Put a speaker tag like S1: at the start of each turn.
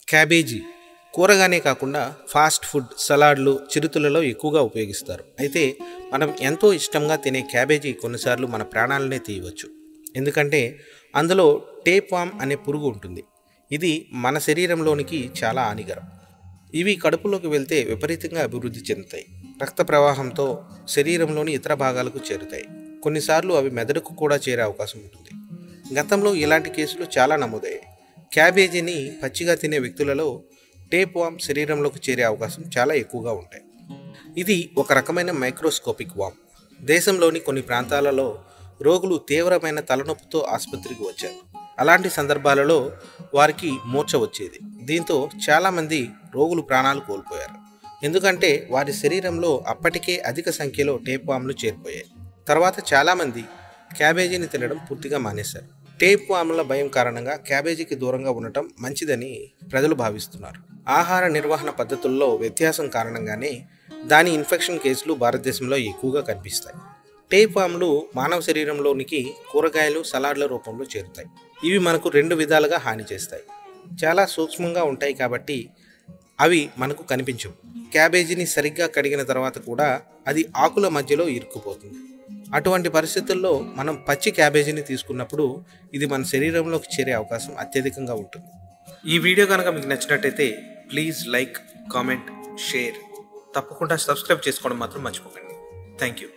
S1: cabbage కూరగానే కాకుండా fast food సలాడ్లు చిరుతులలో ఎక్కువగా ఉపయోగిస్తారు అయితే మనం ఎంతో ఇష్టంగా తినే క్యాబేజీ కొన్నిసార్లు మన ప్రాణాలనే తీయవచ్చు ఎందుకంటే అందులో టేపామ్ అనే పురుగు ఉంటుంది ఇది మన శరీరంలోనికి చాలా హానికరం ఇవి కడుపులోకి వెళ్తే విపరీతంగా అభివృద్ధి చెందుతాయి రక్త ప్రవాహంతో శరీరంలోని ఇతర భాగాలకు చేరుతాయి కొన్నిసార్లు అవి మెదడుకు కూడా చేరే అవకాశం ఉంటుంది గతంలో ఇలాంటి కేసులు చాలా నమోదయ్యాయి క్యాబేజీని పచ్చిగా తినే వ్యక్తులలో టేప్ వామ్ శరీరంలోకి చేరే అవకాశం చాలా ఎక్కువగా ఉంటాయి ఇది ఒక రకమైన మైక్రోస్కోపిక్ వామ్ దేశంలోని కొన్ని ప్రాంతాలలో రోగులు తీవ్రమైన తలనొప్పితో ఆసుపత్రికి వచ్చారు అలాంటి సందర్భాలలో వారికి మూర్ఛ వచ్చేది దీంతో చాలామంది రోగులు ప్రాణాలు కోల్పోయారు ఎందుకంటే వారి శరీరంలో అప్పటికే అధిక సంఖ్యలో టేప్ వామ్లు చేరిపోయాయి తర్వాత చాలామంది క్యాబేజీని తినడం పూర్తిగా మానేశారు టేప్ వామ్ల భయం కారణంగా క్యాబేజీకి దూరంగా ఉండటం మంచిదని ప్రజలు భావిస్తున్నారు ఆహార నిర్వహణ పద్ధతుల్లో వ్యత్యాసం కారణంగానే దాని ఇన్ఫెక్షన్ కేసులు భారతదేశంలో ఎక్కువగా కనిపిస్తాయి టేప్ వామ్లు మానవ శరీరంలోనికి కూరగాయలు సలాడ్ల రూపంలో చేరుతాయి ఇవి మనకు రెండు విధాలుగా హాని చేస్తాయి చాలా సూక్ష్మంగా ఉంటాయి కాబట్టి అవి మనకు కనిపించవు క్యాబేజీని సరిగ్గా కడిగిన తర్వాత కూడా అది ఆకుల మధ్యలో ఇరుక్కుపోతుంది అటువంటి పరిస్థితుల్లో మనం పచ్చి క్యాబేజీని తీసుకున్నప్పుడు ఇది మన శరీరంలోకి చేరే అవకాశం అత్యధికంగా ఉంటుంది ఈ వీడియో కనుక మీకు నచ్చినట్టయితే ప్లీజ్ లైక్ కామెంట్ షేర్ తప్పకుండా సబ్స్క్రైబ్ చేసుకోవడం మాత్రం మర్చిపోకండి థ్యాంక్ యూ